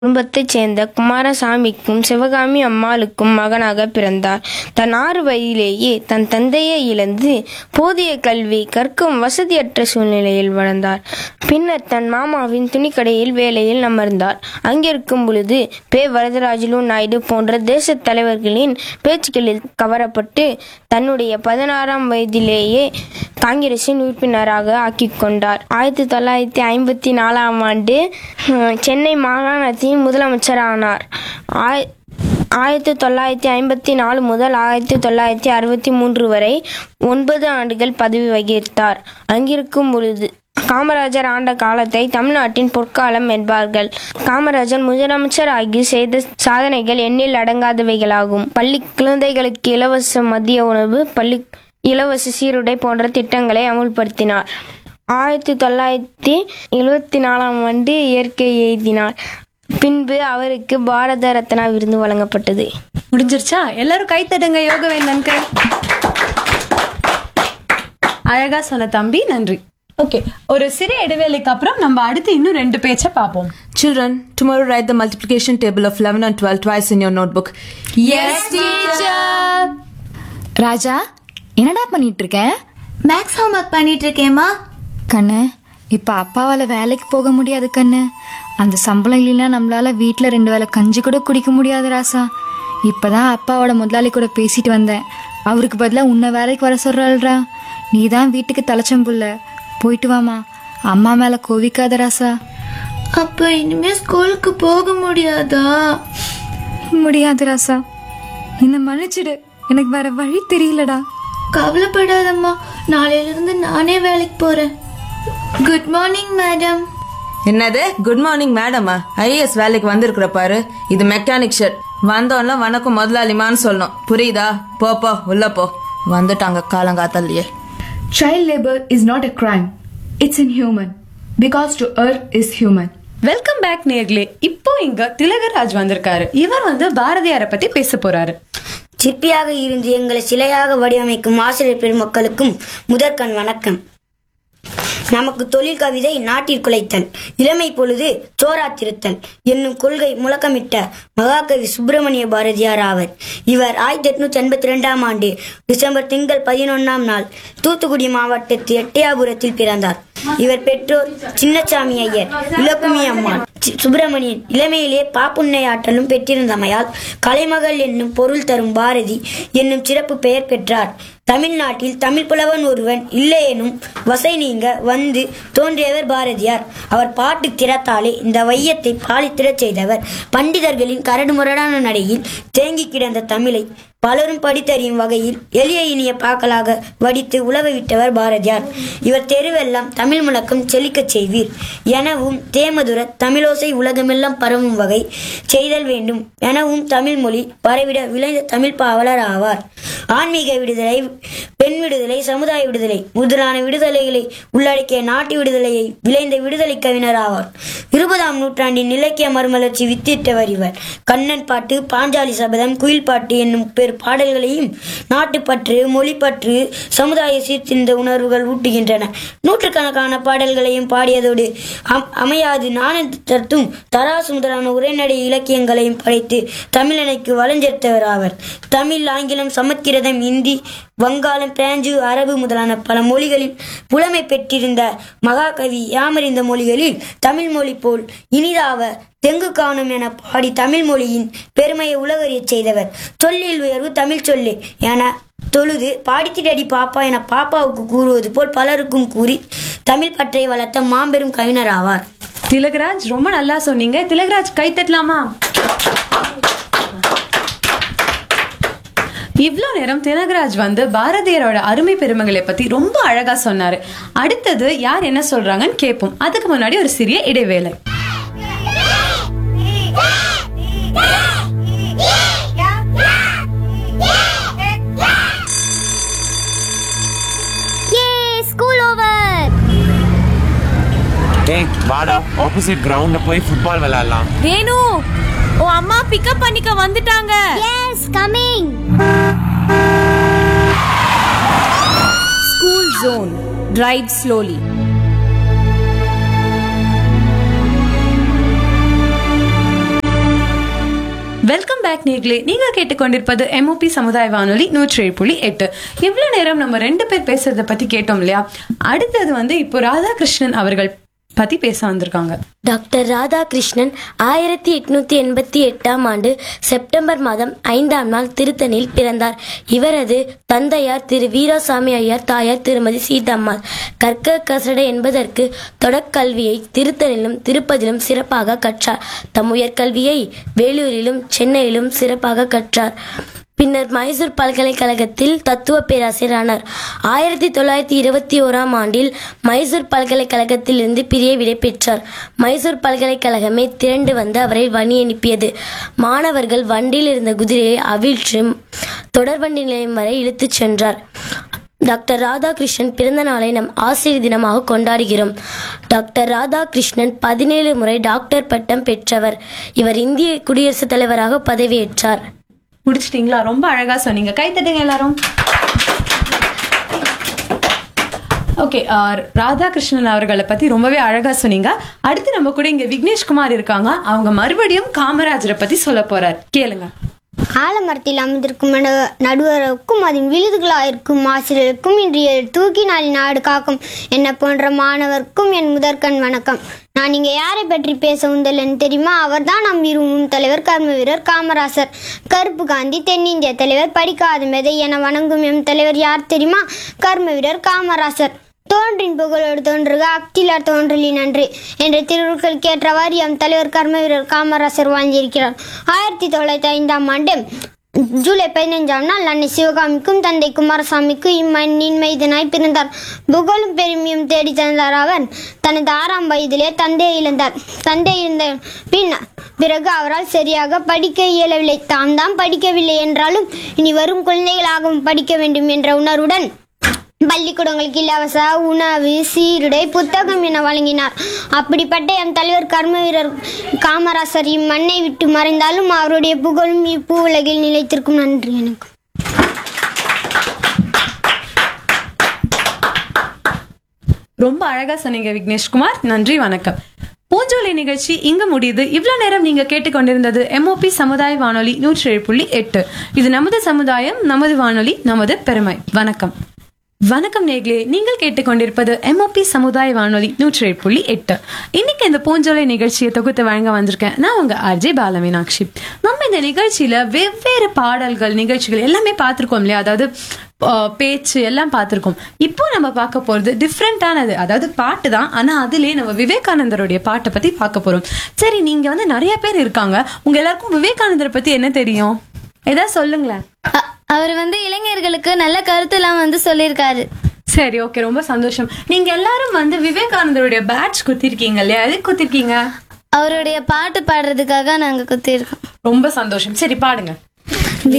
குடும்பத்தைச் சேர்ந்த குமாரசாமிக்கும் சிவகாமி அம்மாளுக்கும் மகனாக பிறந்தார் தன் ஆறு வயதிலேயே தன் தந்தையை இழந்து போதிய கல்வி கற்கும் வசதியற்ற சூழ்நிலையில் வளர்ந்தார் பின்னர் தன் மாமாவின் துணிக்கடையில் வேலையில் அமர்ந்தார் அங்கிருக்கும் பொழுது பே வரதராஜலு நாயுடு போன்ற தேசத் தலைவர்களின் பேச்சுக்களில் கவரப்பட்டு தன்னுடைய பதினாறாம் வயதிலேயே காங்கிரசின் உறுப்பினராக ஆக்கிக் கொண்டார் ஆயிரத்தி தொள்ளாயிரத்தி ஐம்பத்தி நாலாம் ஆண்டு ஹம், சென்னை மாகாணத்தின் முதலமைச்சரானார் ஆய்- ஆயிரத்தி தொள்ளாயிரத்தி ஐம்பத்தி நாலு முதல் ஆயிரத்தி தொள்ளாயிரத்தி அறுபத்தி மூன்று வரை ஒன்பது ஆண்டுகள் பதவி வகித்தார் அங்கிருக்கும் பொழுது காமராஜர் ஆண்ட காலத்தை தமிழ்நாட்டின் பொற்காலம் என்பார்கள் காமராஜர் முதலமைச்சர் ஆகி செய்த சாதனைகள் எண்ணில் அடங்காதவைகளாகும் பள்ளி குழந்தைகளுக்கு இலவச மதிய உணவு பள்ளி இலவச சீருடை போன்ற திட்டங்களை அமுல்படுத்தினார் ஆயிரத்தி தொள்ளாயிரத்தி எழுவத்தி நாலாம் ஆண்டு இயற்கை எழுதினார் பின்பு அவருக்கு பாரத ரத்னா விருது வழங்கப்பட்டது முடிஞ்சிருச்சா எல்லாரும் கை தட்டுங்க யோகவேந்தனுக்கு அழகா சொன்ன தம்பி நன்றி ஓகே ஒரு சிறிய இடைவேளைக்கு அப்புறம் நம்ம அடுத்து இன்னும் ரெண்டு பேச்சை பார்ப்போம் Children, tomorrow write the multiplication table of 11 and 12 twice in your notebook. ராஜா என்னடா பண்ணிட்டு இருக்க மேக்ஸ் ஹோம்ஒர்க் பண்ணிட்டு இருக்கேம்மா கண்ணு இப்ப அப்பாவால வேலைக்கு போக முடியாது கண்ணு அந்த சம்பளம் இல்லைன்னா நம்மளால வீட்ல ரெண்டு வேளை கஞ்சி கூட குடிக்க முடியாது ராசா இப்பதான் அப்பாவோட முதலாளி கூட பேசிட்டு வந்தேன் அவருக்கு பதிலா உன்னை வேலைக்கு வர சொல்றாள்ரா நீ தான் வீட்டுக்கு தலைச்சம் புள்ள போயிட்டு வாமா அம்மா மேல கோவிக்காத ராசா அப்ப இனிமே ஸ்கூலுக்கு போக முடியாதா முடியாது ராசா என்ன மன்னிச்சிடு எனக்கு வேற வழி தெரியலடா கவலைப்படாதம்மா நாளையில இருந்து நானே வேலைக்கு போறேன் குட் மார்னிங் மேடம் என்னது குட் மார்னிங் மேடமா ஐஏஎஸ் வேலைக்கு வந்திருக்கிற பாரு இது மெக்கானிக் ஷெட் வந்தோம்ல வணக்கம் முதலாளிமான்னு சொல்லணும் புரியுதா போ போ உள்ள போ வந்துட்டாங்க காலங்காத்தாலேயே Child labor is not a crime. It's inhuman. Because to err is human. Welcome back நேர்களே இப்போ இங்க திலகராஜ் வந்திருக்காரு இவர் வந்து பாரதியாரை பத்தி பேச போறாரு சிற்பியாக இருந்து எங்களை சிலையாக வடிவமைக்கும் ஆசிரியர் பெருமக்களுக்கும் முதற்கண் வணக்கம் நமக்கு தொழில் கவிதை நாட்டில் குலைத்தல் இளமை பொழுது சோராத்திருத்தல் என்னும் கொள்கை முழக்கமிட்ட மகாகவி சுப்பிரமணிய பாரதியார் ஆவர் இவர் ஆயிரத்தி எட்நூத்தி எண்பத்தி ரெண்டாம் ஆண்டு டிசம்பர் திங்கள் பதினொன்னாம் நாள் தூத்துக்குடி மாவட்டத்து எட்டயாபுரத்தில் பிறந்தார் இவர் பெற்றோர் சின்னசாமி ஐயர் இலக்குமி அம்மாள் சி- சுப்பிரமணியன் இளமையிலே பாப்புண்ணை ஆற்றலும் பெற்றிருந்தமையால் கலைமகள் என்னும் பொருள் தரும் பாரதி என்னும் சிறப்பு பெயர் பெற்றார் தமிழ்நாட்டில் தமிழ் புலவன் ஒருவன் இல்லையெனும் வசை நீங்க வந்து தோன்றியவர் பாரதியார் அவர் பாட்டு திறத்தாலே இந்த வையத்தை பாலித்திடச் செய்தவர் பண்டிதர்களின் கரடுமுரடான நடையில் தேங்கி கிடந்த தமிழை பலரும் படித்தறியும் வகையில் எளிய இனிய பாக்களாக வடித்து உலவ விட்டவர் பாரதியார் இவர் தெருவெல்லாம் தமிழ் முழக்கம் செழிக்கச் செய்வீர் எனவும் தேமதுர தமிழோசை உலகமெல்லாம் பரவும் வகை செய்தல் வேண்டும் எனவும் தமிழ் மொழி பரவிட விளைந்த தமிழ் பாவலர் ஆவார் ஆன்மீக விடுதலை பெண் விடுதலை சமுதாய விடுதலை முதலான விடுதலைகளை உள்ளடக்கிய நாட்டு விடுதலையை விளைந்த விடுதலை கவிஞர் ஆவார் இருபதாம் நூற்றாண்டின் இலக்கிய மறுமலர்ச்சி வித்திட்டவர் இவர் கண்ணன் பாட்டு பாஞ்சாலி சபதம் குயில் பாட்டு என்னும் பெரு பாடல்களையும் நாட்டுப்பற்று மொழிப்பற்று சமுதாய சீர்திருந்த உணர்வுகள் ஊட்டுகின்றன நூற்றுக்கணக்கான பாடல்களையும் பாடியதோடு அம்- அமையாது நாணத்தும் தராசு முதலான உரைநடை இலக்கியங்களையும் படைத்து தமிழனைக்கு வளஞ்செடுத்தவர் ஆவர் தமிழ் ஆங்கிலம் சமஸ்கிருதம் இந்தி வங்காளம் பிராஞ்சு அரபு முதலான பல மொழிகளில் புலமை பெற்றிருந்த மகாகவி யாமறிந்த மொழிகளில் தமிழ் மொழி போல் இனிதாவ தெங்கு காணும் என பாடி தமிழ் மொழியின் பெருமையை உலகறியச் செய்தவர் சொல்லில் உயர்வு தமிழ் சொல்லு என தொழுது பாடித்திடடி பாப்பா என பாப்பாவுக்கு கூறுவது போல் பலருக்கும் கூறி தமிழ் பற்றை வளர்த்த மாபெரும் கவிஞர் ஆவார் திலகராஜ் ரொம்ப நல்லா சொன்னீங்க திலகராஜ் கை தட்டலாமா இவ்வளோ நேரம் திலகராஜ் வந்து பாரதியாரோட அருமை பெருமைகளை பத்தி ரொம்ப அழகா சொன்னாரு அடுத்தது யார் என்ன சொல்றாங்கன்னு கேட்போம் அதுக்கு முன்னாடி ஒரு சிறிய இடைவேளை ஸ்கூல் ஓவர் டேய் வாடா ஆப்போசிட் கிரவுண்ட்ல போய் ஃபுட்பால் விளையாடலாம் வேணு உன் அம்மா பிக்கப் பண்ணிக்க வந்துட்டாங்க yes coming school zone drive slowly welcome back நேர்களே நீங்க கேட்டுக்கொண்டிருப்பது எம்ஓபி சமுதாய வானொலி நூற்றி ஏழு புள்ளி எட்டு இவ்வளவு நேரம் நம்ம ரெண்டு பேர் பேசுறத பத்தி கேட்டோம் இல்லையா அடுத்தது வந்து இப்போ ராதாகிருஷ்ணன் அவர்கள் பத்தி பேச வந்திருக்காங்க டாக்டர் ராதாகிருஷ்ணன் ஆயிரத்தி எட்நூத்தி எண்பத்தி எட்டாம் ஆண்டு செப்டம்பர் மாதம் ஐந்தாம் நாள் திருத்தணியில் பிறந்தார் இவரது தந்தையார் திரு வீராசாமி ஐயர் தாயார் திருமதி சீதம்மாள் கற்க கசட என்பதற்கு தொடக்கல்வியை திருத்தணிலும் திருப்பதிலும் சிறப்பாக கற்றார் தம் உயர்கல்வியை வேலூரிலும் சென்னையிலும் சிறப்பாக கற்றார் பின்னர் மைசூர் பல்கலைக்கழகத்தில் தத்துவ பேராசிரியரானார் ஆயிரத்தி தொள்ளாயிரத்தி இருபத்தி ஓராம் ஆண்டில் மைசூர் பல்கலைக்கழகத்திலிருந்து பிரிய விடை பெற்றார் மைசூர் பல்கலைக்கழகமே திரண்டு வந்து அவரை வழி அனுப்பியது மாணவர்கள் வண்டியில் இருந்த குதிரையை அவிழ்த்து தொடர்வண்டி நிலையம் வரை இழுத்துச் சென்றார் டாக்டர் ராதாகிருஷ்ணன் பிறந்த நாளை நம் ஆசிரியர் தினமாக கொண்டாடுகிறோம் டாக்டர் ராதாகிருஷ்ணன் பதினேழு முறை டாக்டர் பட்டம் பெற்றவர் இவர் இந்திய குடியரசுத் தலைவராக பதவியேற்றார் முடிச்சிட்டீங்களா ரொம்ப அழகா சொன்னீங்க கை தட்டுங்க எல்லாரும் ஓகே ராதாகிருஷ்ணன் அவர்களை பத்தி ரொம்பவே அழகா சொன்னீங்க அடுத்து நம்ம கூட இங்க விக்னேஷ்குமார் இருக்காங்க அவங்க மறுபடியும் காமராஜரை பத்தி சொல்ல போறார் கேளுங்க ஆலமரத்தில் அமர்ந்திருக்கும் நடு- நடுவருக்கும் அதன் விழுதுகளாயிருக்கும் ஆசிரியருக்கும் இன்றைய தூக்கி நாளின் நாடு காக்கும் என்ன போன்ற மாணவர்க்கும் என் முதற்கண் வணக்கம் நான் இங்கே யாரை பற்றி பேச உந்தலன்னு தெரியுமா அவர்தான் நம் விரும்பும் தலைவர் கர்ம வீரர் காமராசர் கருப்பு காந்தி தென்னிந்திய தலைவர் படிக்காத மெதை என வணங்கும் எம் தலைவர் யார் தெரியுமா கர்ம வீரர் காமராசர் தோன்றின் புகழோடு தோன்றுக அக்திலார் தோன்றலின் நன்றி என்ற திருவுருக்களுக்கு ஏற்றவாறு எம் தலைவர் கர்ம வீரர் காமராசர் வாழ்ந்திருக்கிறார் ஆயிரத்தி தொள்ளாயிரத்தி ஐந்தாம் ஆண்டு ஜூலை பதினைஞ்சாம் நாள் அன்னை சிவகாமிக்கும் தந்தை குமாரசாமிக்கும் இம்மண்ணின் மைதனாய் பிறந்தார் புகழும் பெருமையும் தேடி தந்தார் அவர் தனது ஆறாம் வயதிலே தந்தையை இழந்தார் தந்தை இருந்த பின் பிறகு அவரால் சரியாக படிக்க இயலவில்லை தாம் தான் படிக்கவில்லை என்றாலும் இனி வரும் குழந்தைகளாகவும் படிக்க வேண்டும் என்ற உணர்வுடன் பள்ளிக்கூடங்களுக்கு இலவச உணவு சீருடை புத்தகம் என வழங்கினார் அப்படிப்பட்ட எம் தலைவர் கர்ம வீரர் காமராசர் இம்மண்ணை விட்டு மறைந்தாலும் அவருடைய புகழும் இப்பூ உலகில் நிலைத்திருக்கும் நன்றி எனக்கு ரொம்ப அழகா சொன்னீங்க விக்னேஷ்குமார் நன்றி வணக்கம் பூஞ்சோலை நிகழ்ச்சி இங்க முடியுது இவ்வளவு நேரம் நீங்க கேட்டுக்கொண்டிருந்தது எம்ஓபி சமுதாய வானொலி நூற்றி ஏழு புள்ளி எட்டு இது நமது சமுதாயம் நமது வானொலி நமது பெருமை வணக்கம் வணக்கம் நேர்களே நீங்கள் கேட்டுக்கொண்டிருப்பது எம்ஓபி சமுதாய வானொலி நூற்றி ஏழு புள்ளி எட்டு இன்னைக்கு இந்த பூஞ்சோலை நிகழ்ச்சியை தொகுத்து வழங்க வந்திருக்கேன் நான் உங்க ஆர்ஜே பாலமீனாட்சி நம்ம இந்த நிகழ்ச்சியில வெவ்வேறு பாடல்கள் நிகழ்ச்சிகள் எல்லாமே பார்த்திருக்கோம் இல்லையா அதாவது அஹ், பேச்சு எல்லாம் பார்த்திருக்கோம் இப்போ நம்ம பார்க்க போறது டிஃப்ரெண்டானது அதாவது பாட்டு தான் ஆனா அதுலயே நம்ம விவேகானந்தருடைய பாட்டை பத்தி பார்க்க போறோம் சரி நீங்க வந்து நிறைய பேர் இருக்காங்க உங்க எல்லாருக்கும் விவேகானந்தரை பத்தி என்ன தெரியும் ஏதாவது சொல்லுங்களேன் அவர் வந்து இளைஞர்களுக்கு நல்ல கருத்துலாம் வந்து சொல்லியிருக்காரு சரி ஓகே ரொம்ப சந்தோஷம் நீங்க எல்லாரும் வந்து விவேகானந்தருடைய பேட்ச் குத்திருக்கீங்க இல்லையா எதுக்கு குத்திருக்கீங்க அவருடைய பாட்டு பாடுறதுக்காக நாங்க குத்திருக்கோம் ரொம்ப சந்தோஷம் சரி பாடுங்க